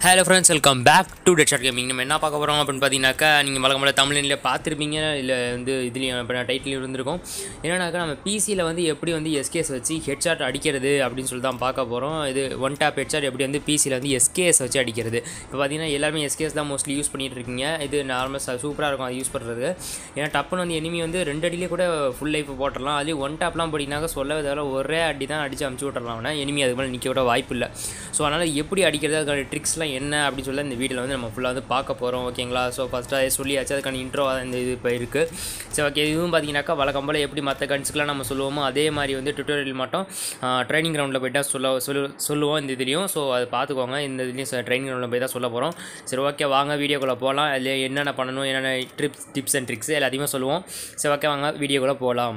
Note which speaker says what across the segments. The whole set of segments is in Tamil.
Speaker 1: hello friends welcome back to dead shot gaming நம்ம என்ன பார்க்க போகிறோம் அப்படின்னு பார்த்தீங்கன்னாக்கா நீங்கள் வழக்கம் போல தமிழ்நிலையில் பார்த்துருப்பீங்க இல்லை வந்து இதுலேயும் இப்போ டைட்டில் இருந்திருக்கும் என்னன்னாக்கா நம்ம பிசியில் வந்து எப்படி வந்து எஸ்கேஎஸ் வச்சு ஹெட்ஷாட் அடிக்கிறது அப்படின்னு சொல்லி தான் பார்க்க போகிறோம் இது ஒன் டேப் ஹெட்ஷாட் எப்படி வந்து பிசியில் வந்து எஸ்கேஎஸ் வச்சு அடிக்கிறது இப்போ பார்த்தீங்கன்னா எல்லாருமே எஸ்கேஎஸ் தான் மோஸ்ட்லி யூஸ் பண்ணிட்டு இருக்கீங்க இது நார்மல் சூப்பராக இருக்கும் அது யூஸ் பண்ணுறது ஏன்னா டப்புன்னு வந்து எனிமி வந்து ரெண்டு அடியிலே கூட ஃபுல் லைஃப் போட்டுடலாம் அதுலேயும் ஒன் டேப்லாம் போட்டிங்கனாக்கா சொல்லவே தேவை ஒரே அடி தான் அடித்து அமுச்சு விட்டுறலாம் அவனை எனிமி அதுக்கு மேலே நிற்க விட வாய்ப்பு இல்லை ஸோ அதனால் எப்படி அடிக்கிறது அதுக்கான ட்ரிக்ஸ்லாம் என்ன அப்படின்னு சொல்லி இந்த வீடியோவில் வந்து நம்ம ஃபுல்லாக வந்து பார்க்க போகிறோம் ஓகேங்களா ஸோ ஃபஸ்ட்டாக சொல்லியாச்சு அதுக்கான இன்ட்ரோ இந்த இது இப்போ இருக்குது சரி ஓகே இதுவும் பார்த்தீங்கன்னாக்கா வழக்கம் போல் எப்படி மற்ற கன்ஸுக்கெலாம் நம்ம சொல்லுவோமோ அதே மாதிரி வந்து டுட்டோரியல் மட்டும் ட்ரைனிங் கிரவுண்டில் போய்ட்டு சொல்ல சொல்லு சொல்லுவோம் இந்த இதுலேயும் ஸோ அதை பார்த்துக்கோங்க இந்த இதுலேயும் ட்ரைனிங் கிரவுண்டில் போய் தான் சொல்ல போகிறோம் சரி ஓகே வாங்க வீடியோக்குள்ளே போகலாம் அதில் என்னென்ன பண்ணணும் என்னென்ன ட்ரிப்ஸ் டிப்ஸ் அண்ட் ட்ரிக்ஸ் எல்லாத்தையுமே சொல்லுவோம் சரி ஓகே வாங்க வீடியோக்குள்ளே போகலாம்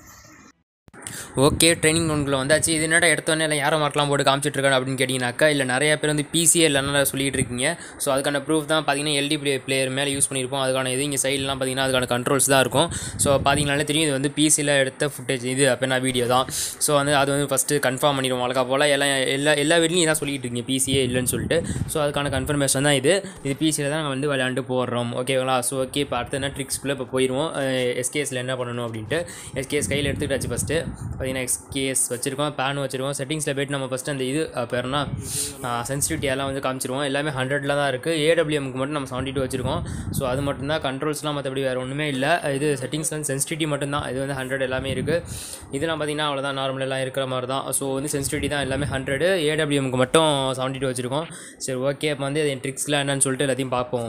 Speaker 1: ஓகே ட்ரைனிங் ரவுண்டில் வந்தாச்சு இது என்னடா எடுத்தோடனே இல்லை யாரை மார்க்லாம் போட்டு காமிச்சிட்டு இருக்காங்க அப்படின்னு கேட்டிங்கனாக்கா இல்லை நிறைய பேர் வந்து பிசிஏ இல்லைன்னா சொல்லிட்டு இருக்கீங்க ஸோ அதுக்கான ப்ரூஃப் தான் பார்த்தீங்கன்னா எல்டி பிளே பிளேயர் மேலே யூஸ் பண்ணியிருப்போம் அதுக்கான இது இங்கே சைட்லாம் பார்த்தீங்கன்னா அதுக்கான கண்ட்ரோல்ஸ் தான் இருக்கும் ஸோ பார்த்தீங்கனாலே தெரியும் இது வந்து பிசியில் எடுத்த ஃபுட்டேஜ் இது அப்படின்னா வீடியோ தான் ஸோ வந்து அது வந்து ஃபஸ்ட்டு கன்ஃபார்ம் பண்ணிடுவோம் வழக்கா போல் எல்லாம் எல்லா எல்லா வீட்லையும் இதான் சொல்லிட்டு இருக்கீங்க பிசிஏ இல்லைன்னு சொல்லிட்டு ஸோ அதுக்கான கன்ஃபர்மேஷன் தான் இது இது பிசியில் தான் நாங்கள் வந்து விளையாண்டு போடுறோம் ஓகேங்களா ஸோ ஓகே இப்போ அடுத்து என்ன ட்ரிக்ஸ்க்குள்ளே இப்போ போயிடுவோம் எஸ்கேஎஸில் என்ன பண்ணணும் அப்படின்ட்டு எஸ்கேஎஸ் கையில் எடுத்துக்கிட்டாச்சு ஃபஸ்ட்டு பார்த்தீங்கன்னா எக்ஸ்கேஎஸ் வச்சுருக்கோம் பேன் வச்சுருக்கோம் செட்டிங்ஸில் போய்ட்டு நம்ம ஃபஸ்ட்டு அந்த இது பேர்னா சென்சிட்டிவிட்டி எல்லாம் வந்து காமிச்சிருவோம் எல்லாமே ஹண்ட்ரடில் தான் இருக்குது ஏடபிள்யூஎம்க்கு மட்டும் நம்ம செவன்ட்டி டூ வச்சுருக்கோம் ஸோ அது மட்டும்தான் கண்ட்ரோல்ஸ்லாம் மற்றபடி வேறு ஒன்றுமே இல்லை இது செட்டிங்ஸ் வந்து சென்சிட்டிவிட்டி மட்டும்தான் இது வந்து ஹண்ட்ரட் எல்லாமே இருக்குது இதெல்லாம் பார்த்தீங்கன்னா அவ்வளோதான் நார்மல் எல்லாம் இருக்கிற மாதிரி தான் ஸோ வந்து சென்சிட்டிவிட்டி தான் எல்லாமே ஹண்ட்ரடு ஏடபிள்யூஎம்க்கு மட்டும் செவன்ட்டி டூ வச்சுருக்கோம் சரி ஓகே இப்போ வந்து அது ட்ரிக்ஸ்லாம் என்னன்னு சொல்லிட்டு எல்லாத்தையும் பார்ப்போம்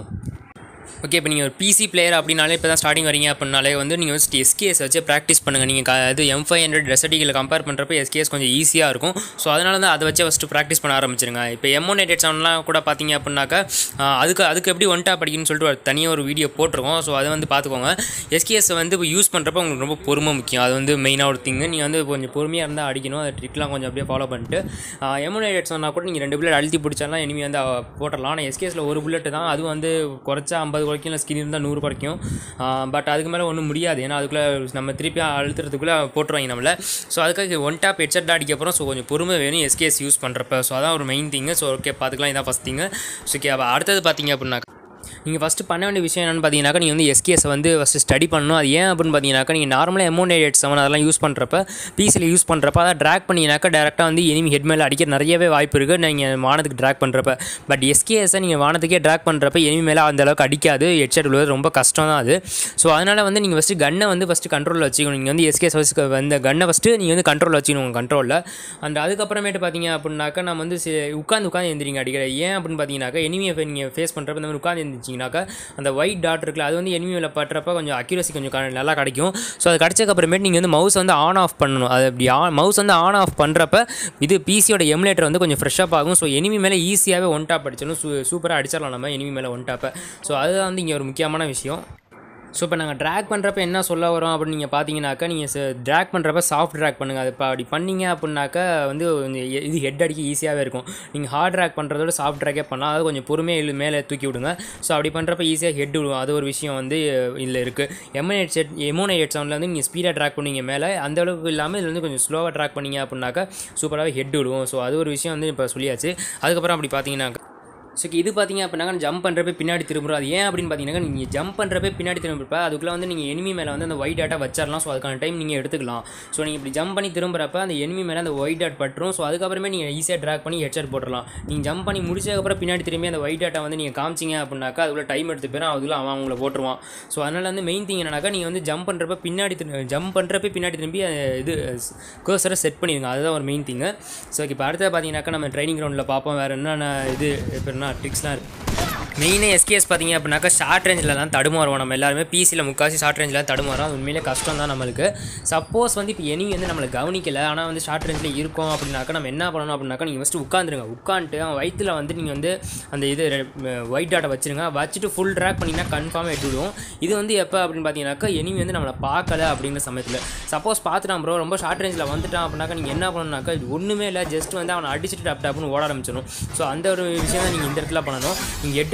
Speaker 1: ஓகே இப்போ நீங்கள் ஒரு பிசி பிளேயர் அப்படின்னாலே இப்போ தான் ஸ்டார்டிங் வரீங்க அப்படின்னாலே வந்து நீங்கள் வந்து எஸ்கேஎஸ் வச்சு ப்ராக்டிஸ் பண்ணுங்கள் நீங்கள் க இது எம் ஃபைவ் ஹண்ட்ரட் ரெசடிகளை கம்பேர் பண்ணுறப்ப எஸ்கேஎஸ் கொஞ்சம் ஈஸியாக இருக்கும் ஸோ அதனால தான் அதை வச்சு ஃபஸ்ட்டு ப்ராக்டிஸ் பண்ண ஆரம்பிச்சிருங்க இப்போ எம் ஒன் எயிட் செவன்லாம் கூட பார்த்தீங்க அப்படின்னாக்கா அதுக்கு அதுக்கு எப்படி ஒன் டாப் அடிக்கணும்னு சொல்லிட்டு ஒரு தனியாக ஒரு வீடியோ போட்டிருக்கோம் ஸோ அதை வந்து பார்த்துக்கோங்க எஸ்கேஎஸ் வந்து இப்போ யூஸ் பண்ணுறப்ப உங்களுக்கு ரொம்ப பொறுமை முக்கியம் அது வந்து மெயினாக ஒரு திங்கு நீங்கள் வந்து கொஞ்சம் பொறுமையாக இருந்தால் அடிக்கணும் அந்த ட்ரிக்லாம் கொஞ்சம் அப்படியே ஃபாலோ பண்ணிட்டு எம் ஒன் எயிட் சொன்னால் கூட நீங்கள் ரெண்டு புல்லட் அழுத்தி பிடிச்சாலாம் இனிமேல் வந்து போட்டுடலாம் ஆனால் எஸ்கேஎஸில் ஒரு புல்லட்டு தான் அதுவும் வந்து குறைச்சா ஐம்பது குறைக்கும் இல்லை ஸ்கின் இருந்தால் நூறு குறைக்கும் பட் அதுக்கு மேலே ஒன்றும் முடியாது ஏன்னா அதுக்குள்ளே நம்ம திருப்பி அழுத்துறதுக்குள்ளே போட்டுருவாங்க நம்மளை ஸோ அதுக்காக ஒன் டாப் ஹெட்செட் அடிக்க அப்புறம் ஸோ கொஞ்சம் பொறுமை வேணும் எஸ்கேஎஸ் யூஸ் பண்ணுறப்ப ஸோ அதான் ஒரு மெயின் திங்கு ஸோ ஓகே பார்த்துக்கலாம் இதான் ஃபஸ்ட் திங்கு ஸோ ஓகே அப்போ அடுத்தது பார்த்தீங்க அப்படின்னா நீங்கள் ஃபஸ்ட்டு பண்ண வேண்டிய விஷயம் என்னென்னு பார்த்தீங்கன்னாக்கா நீங்கள் வந்து எஸ்கேஎஸ் வந்து ஃபஸ்ட்டு ஸ்டடி பண்ணணும் அது ஏன் அப்படின்னு பார்த்தீங்கன்னாக்கா நீங்கள் நார்மலாக எமௌண்ட் எயிட் செவன் அதெல்லாம் யூஸ் பண்ணுறப்ப பிசியில் யூஸ் பண்ணுறப்ப அதை ட்ராக் பண்ணிங்கனாக்கா டேரெக்டாக வந்து எனிமி ஹெட் மேலே அடிக்க நிறையவே வாய்ப்பு இருக்குது நீங்கள் வானத்துக்கு ட்ராக் பண்ணுறப்ப பட் எஸ்கேஎஸை நீங்கள் வானத்துக்கே ட்ராக் பண்ணுறப்ப எனிமி மேலே அந்த அளவுக்கு அடிக்காது ஹெட்செட் விழுவது ரொம்ப கஷ்டம் தான் அது ஸோ அதனால் வந்து நீங்கள் ஃபஸ்ட்டு கன்னை வந்து ஃபஸ்ட்டு கண்ட்ரோலில் வச்சுக்கணும் நீங்கள் வந்து எஸ்கேஎஸ் ஃபஸ்ட்டு அந்த கன்னை ஃபஸ்ட்டு நீங்கள் வந்து கண்ட்ரோலில் வச்சுக்கணும் உங்கள் கண்ட்ரோலில் அந்த அதுக்கப்புறமேட்டு பார்த்தீங்க அப்படின்னாக்கா நம்ம வந்து உட்காந்து உட்காந்து எந்திரிங்க அடிக்கிற ஏன் அப்படின்னு பார்த்தீங்கன்னாக்கா எனிமியை நீங்கள் ஃபேஸ் பண்ணுறப்ப இந்த மாதிரி உட்காந்து எழுந்திரிச்சிங்கனாக்கா அந்த ஒயிட் டாட் இருக்குல்ல அது வந்து எனிமியில் பட்டுறப்ப கொஞ்சம் அக்யூரசி கொஞ்சம் நல்லா கிடைக்கும் ஸோ அது கிடச்சக்கப்புறமேட்டு நீங்கள் வந்து மவுஸ் வந்து ஆன் ஆஃப் பண்ணணும் அது அப்படி ஆன் மவுஸ் வந்து ஆன் ஆஃப் பண்ணுறப்ப இது பிசியோட எமுலேட்டர் வந்து கொஞ்சம் ஃப்ரெஷ்ஷப் ஆகும் ஸோ எனிமி மேலே ஈஸியாகவே ஒன் டாப் அடிச்சிடணும் சூ சூப்பராக அடிச்சிடலாம் நம்ம எனிமி மேலே ஒன் டாப்பை ஸோ அதுதான் வந்து இங்கே ஒரு முக்கியமான விஷயம் ஸோ இப்போ நாங்கள் ட்ராக் பண்ணுறப்ப என்ன சொல்ல வரோம் அப்படின்னு நீங்கள் பார்த்தீங்கன்னாக்கா நீங்கள் ட்ராக் பண்ணுறப்ப சாஃப்ட் ட்ராக் பண்ணுங்கள் அது இப்போ அப்படி பண்ணீங்க அப்படின்னாக்கா வந்து இது ஹெட் அடிக்க ஈஸியாகவே இருக்கும் நீங்கள் ஹார்ட் ட்ராக் பண்ணுறதோட சாஃப்ட் ட்ராக்கே பண்ணலாம் அது கொஞ்சம் பொறுமையாக மேலே தூக்கி விடுங்க ஸோ அப்படி பண்ணுறப்ப ஈஸியாக ஹெட் விடுவோம் அது ஒரு விஷயம் வந்து இதில் இருக்குது எம்என் எயிட் செட் எமோன் எயிட் செவனில் வந்து நீங்கள் ஸ்பீடாக ட்ராக் பண்ணுவீங்க மேலே அந்த அளவுக்கு இல்லாமல் இதில் வந்து கொஞ்சம் ஸ்லோவாக ட்ராக் பண்ணிங்க அப்படின்னாக்கா சூப்பராகவே ஹெட் விடுவோம் ஸோ அது ஒரு விஷயம் வந்து இப்போ சொல்லியாச்சு அதுக்கப்புறம் அப்படி பார்த்தீங்கன்னாக்கா ஸோ இது பார்த்தீங்க அப்படின்னாக்கா ஜம்ப் பண்ணுறப்ப பின்னாடி திரும்புறோம் அது ஏன் அப்படின்னு பார்த்தீங்கன்னா நீங்கள் ஜம்ப் பண்ணுறப்ப பின்னாடி திரும்புறப்ப அதுக்குள்ளே வந்து நீங்கள் எனிமி மேலே வந்து அந்த ஒயிட் டாட்டை வச்சிடலாம் ஸோ அதுக்கான டைம் நீங்கள் எடுத்துக்கலாம் ஸோ நீங்கள் இப்படி ஜம்ப் பண்ணி திரும்புறப்ப அந்த எனிமி மேலே அந்த ஒயிட் டாட் பட்டுரும் ஸோ அதுக்கப்புறமே நீங்கள் ஈஸியாக ட்ராக் பண்ணி ஹெட்செட் போட்டுடலாம் நீங்கள் ஜம்ப் பண்ணி முடிச்சதுக்கப்புறம் பின்னாடி திரும்பி அந்த ஒயிட் டாட்டை வந்து நீங்கள் காமிச்சிங்க அப்படின்னாக்கா அதுக்குள்ள டைம் எடுத்து போயிடும் அதுக்குள்ள அவன் அவங்கள போட்டுருவான் ஸோ அதனால் வந்து மெயின் திங் என்னன்னாக்கா நீங்கள் வந்து ஜம்ப் பண்ணுறப்ப பின்னாடி ஜம்ப் பண்ணுறப்ப பின்னாடி திரும்பி இது கோர்ஸரை செட் பண்ணிடுங்க அதுதான் ஒரு மெயின் திங்கு ஸோ இப்போ அடுத்தது பார்த்தீங்கன்னாக்கா நம்ம ட்ரைனிங் கிரவுண்டில் பார்ப்போம் வேறு என்னென்ன இது எப்படின்னா ட்ரிக்ஸ்லாம் இருக்குது மெயினாக எஸ்கேஎஸ் பார்த்தீங்க அப்படின்னாக்கா ஷார்ட் ரேஞ்சில் தான் தடுமாறுவோம் நம்ம எல்லாருமே பிசியில் முக்காசி ஷார்ட் ரேஞ்சில் தடுமாறும் அது உண்மையிலே கஷ்டம் தான் நம்மளுக்கு சப்போஸ் வந்து இப்போ எனிமி வந்து நம்மளை கவனிக்கல ஆனால் வந்து ஷார்ட் ரேஞ்சில் இருக்கோம் அப்படின்னாக்கா நம்ம என்ன பண்ணணும் அப்படின்னாக்கா நீங்கள் ஃபஸ்ட்டு உட்காந்துருங்க உட்காந்துட்டு அவன் வயிற்றில் வந்து நீங்கள் வந்து அந்த இது ஒயிட் டாட்டை வச்சுருங்க வச்சுட்டு ஃபுல் ட்ராக் பண்ணிங்கன்னா கன்ஃபார்மாக எடுத்துவிடுவோம் இது வந்து எப்போ அப்படின்னு பார்த்தீங்கன்னாக்கா எனிமி வந்து நம்மளை பார்க்கல அப்படிங்கிற சமயத்தில் சப்போஸ் பார்த்துட்டான் ப்ரோ ரொம்ப ஷார்ட் ரேஞ்சில் வந்துட்டான் அப்படின்னாக்கா நீங்கள் என்ன பண்ணணும்னாக்கா இது ஒன்றுமே இல்லை ஜஸ்ட் வந்து அவனை அடிச்சுட்டு டப் டப்னு ஓட ஆரம்பிச்சிடும் ஸோ அந்த ஒரு விஷயம் தான் நீங்கள் இந்த இடத்துல பண்ணணும் நீங்கள் எட்டு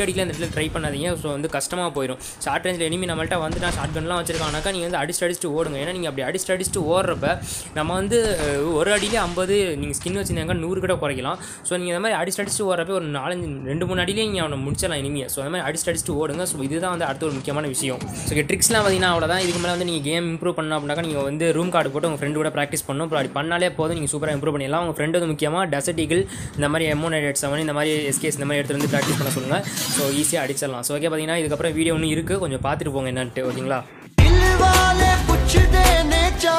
Speaker 1: அடிக்கல அந்த இடத்துல ட்ரை பண்ணாதீங்க ஸோ வந்து கஷ்டமாக போயிடும் ஷார்ட் ரேஞ்சில் எனிமி நம்மள்ட்ட வந்துட்டா ஷார்ட் கன்லாம் வச்சிருக்கானாக்கா நீங்கள் வந்து அடிச்சு அடிச்சுட்டு ஓடுங்க ஏன்னா நீங்கள் அப்படி அடிச்சு அடிச்சுட்டு ஓடுறப்ப நம்ம வந்து அஹ், ஒரு அடியிலே ஐம்பது நீங்கள் ஸ்கின் வச்சுருந்தாங்க நூறு கூட குறைக்கலாம் ஸோ நீங்கள் இந்த மாதிரி அடிச்சு அடிச்சுட்டு ஓடுறப்ப ஒரு நாலஞ்சு ரெண்டு மூணு அடியிலே நீங்கள் அவனை முடிச்சிடலாம் இனிமையை ஸோ அந்த மாதிரி அடிச்சு அடிச்சுட்டு ஓடுங்க ஸோ இதுதான் வந்து அடுத்த ஒரு முக்கியமான விஷயம் ஸோ ட்ரிக்ஸ்லாம் பார்த்தீங்கன்னா அவ்வளோதான் இதுக்கு மேலே வந்து நீங்கள் கேம் இம்ப்ரூவ் பண்ணணும் அப்படின்னாக்கா நீங்கள் வந்து ரூம் கார்டு போட்டு உங்கள் ஃப்ரெண்டு கூட ப்ராக்டிஸ் பண்ணணும் அப்புறம் அப்படி பண்ணாலே போதும் நீங்கள் சூப்பராக இம்ப்ரூவ் பண்ணிடலாம் உங்கள் ஃப்ரெண்டு வந்து முக்கியமாக டெசர்ட் ஈகிள் இந்த மாதிரி எம்ஓ நைட் செவன் இந்த மாதிரி எஸ்கேஸ் இந்த மாதிரி எடுத்துகிட்டு வந்து ப்ராக்டிஸ் பண்ண சொல்லுங்கள் ஸோ ஈஸியாக அடிச்சிடலாம் ஸோ ஓகே பார்த்தீங்கன்னா இதுக்கப்புறம் வீடியோ ஒன்று இருக்குது கொஞ்சம் பார்த்துட்டு போங்க என்னன்ட்டு ஓகேங்களா
Speaker 2: दिल वाले पुछदे ने चा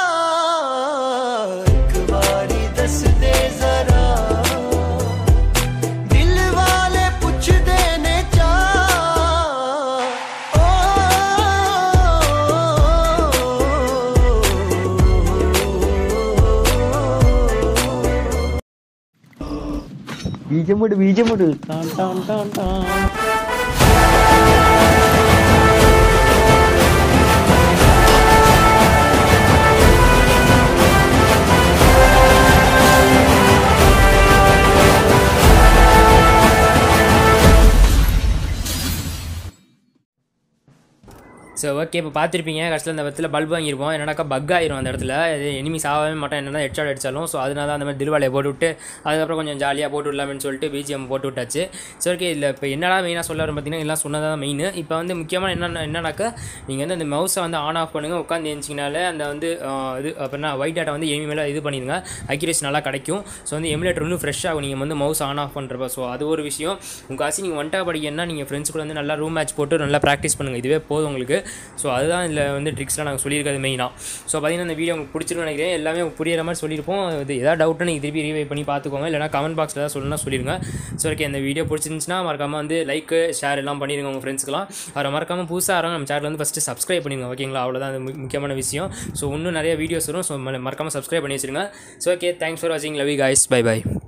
Speaker 2: एक बारी दस दे जरा दिल वाले पुछदे ने चा
Speaker 3: ബീജമുട് ബീജമുട് ടാൻ ടാൻ ടാൻ ടാൻ
Speaker 1: ஸோ ஓகே இப்போ பார்த்துருப்பீங்க கடைசியில் அந்த இடத்துல பல்ப் வாங்கியிருப்போம் என்னடாக்கா பக் ஆயிரும் அந்த இடத்துல இது எனிமி சாகவே மாட்டோம் என்னதான் ஹெட்ஷாட் அடிச்சாலும் ஸோ அதனால தான் அந்த மாதிரி தில்வாலையை போட்டு விட்டு அதுக்கப்புறம் கொஞ்சம் ஜாலியாக போட்டு விடலாம்னு சொல்லிட்டு பிஜிஎம் போட்டு விட்டாச்சு ஸோ ஓகே இதில் இப்போ என்னடா மெயினாக சொல்ல வரும் பார்த்தீங்கன்னா எல்லாம் சொன்னதாக தான் மெயின் இப்போ வந்து முக்கியமான என்னென்ன என்னன்னாக்கா நீங்கள் வந்து அந்த மவுஸை வந்து ஆன் ஆஃப் பண்ணுங்கள் உட்காந்து எழுச்சிங்கனாலே அந்த வந்து ஆஹ், இது அப்படின்னா ஒயிட் டேட்டா வந்து எமி மேலே இது பண்ணிடுங்க அக்யூரேசி நல்லா கிடைக்கும் ஸோ வந்து எமுலேட்டர் இன்னும் ஃப்ரெஷ் ஆகும் நீங்கள் வந்து மவுஸ் ஆன் ஆஃப் பண்ணுறப்ப ஸோ அது ஒரு விஷயம் உங்கள் ஆசி நீங்கள் ஒன்ட்டா படிக்கணும்னா நீங்கள் ஃப்ரெண்ட்ஸ் கூட வந்து நல்லா ரூம் மேட்ச் போட்டு நல்லா ப்ராக்டிஸ் பண்ணுங்கள் இதுவே போதும் உங்களுக்கு ஸோ அதுதான் இதில் வந்து ட்ரிக்ஸ்லாம் நாங்கள் சொல்லியிருக்கிறது மெயினாக ஸோ பார்த்தீங்கன்னா இந்த வீடியோ உங்களுக்கு பிடிச்சிருக்குன்னு நினைக்கிறேன் எல்லாமே உங்களுக்கு புரியுற மாதிரி சொல்லியிருப்போம் இது எதாவது டவுட்டு நீங்கள் திருப்பி ரீவை பண்ணி பார்த்துக்கோங்க இல்லைனா கமெண்ட் பாக்ஸில் ஏதாவது சொல்லணும்னா சொல்லிடுங்க ஸோ ஓகே இந்த வீடியோ பிடிச்சிருந்துச்சுன்னா மறக்காமல் வந்து லைக் ஷேர் எல்லாம் பண்ணிடுங்க உங்கள் ஃப்ரெண்ட்ஸ்க்குலாம் அவரை மறக்காமல் புதுசாக ஆரங்க நம்ம சேனல் வந்து ஃபஸ்ட்டு சப்ஸ்கிரைப் பண்ணிடுங்க ஓகேங்களா அவ்வளோதான் அது மு- முக்கியமான விஷயம் ஸோ இன்னும் நிறைய வீடியோஸ் வரும் ஸோ மறக்காமல் சப்ஸ்கிரைப் பண்ணி வச்சிருங்க ஸோ ஓகே தேங்க்ஸ் ஃபார் வாட்சிங் love you guys bye by